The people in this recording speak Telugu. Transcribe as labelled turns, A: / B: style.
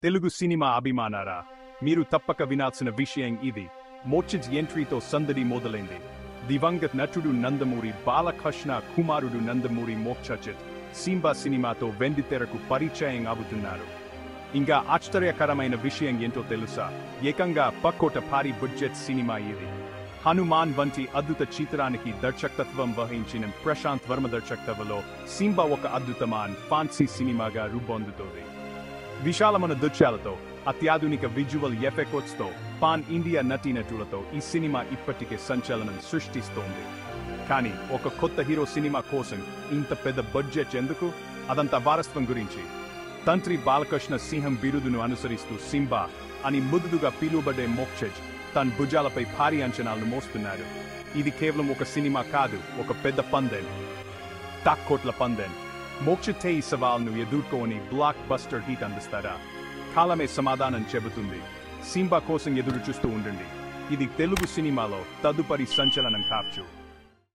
A: తెలుగు సినిమా అభిమానారా మీరు తప్పక వినాల్సిన విషయం ఇది మోర్చిజ్ ఎంట్రీతో సందడి మొదలైంది దివంగత నటుడు నందమూరి బాలకృష్ణ కుమారుడు నందమూరి మోక్షజిత్ సింబా సినిమాతో వెండితెరకు పరిచయం అవుతున్నారు ఇంకా ఆశ్చర్యకరమైన విషయం ఏంటో తెలుసా ఏకంగా పక్కోట భారీ బడ్జెట్ సినిమా ఇది హనుమాన్ వంటి అద్భుత చిత్రానికి దర్శకత్వం వహించిన ప్రశాంత్ వర్మ దర్శకత్వంలో సింబా ఒక అద్భుతమైన ఫాన్సీ సినిమాగా రూపొందుతోంది విశాలమైన దృశ్యాలతో అత్యాధునిక విజువల్ ఎఫెక్ట్స్ తో పాన్ ఇండియా నటీనటులతో ఈ సినిమా ఇప్పటికే సంచలనం సృష్టిస్తోంది కానీ ఒక కొత్త హీరో సినిమా కోసం ఇంత పెద్ద బడ్జెట్ ఎందుకు అదంతా వారసత్వం గురించి తంత్రి బాలకృష్ణ సింహం బిరుదును అనుసరిస్తూ సింబా అని ముదుదుగా పిలువబడే మోక్షజ్ తన భుజాలపై భారీ అంచనాలను మోస్తున్నాడు ఇది కేవలం ఒక సినిమా కాదు ఒక పెద్ద పందెం టాక్కోట్ల పందెం మోక్షతే ఈ సవాల్ను ఎదుర్కొని బ్లాక్ బస్టర్ హీట్ అందిస్తారా కాలమే సమాధానం చెబుతుంది సింబా కోసం ఎదురు చూస్తూ ఉండండి ఇది తెలుగు సినిమాలో తదుపరి సంచలనం కావచ్చు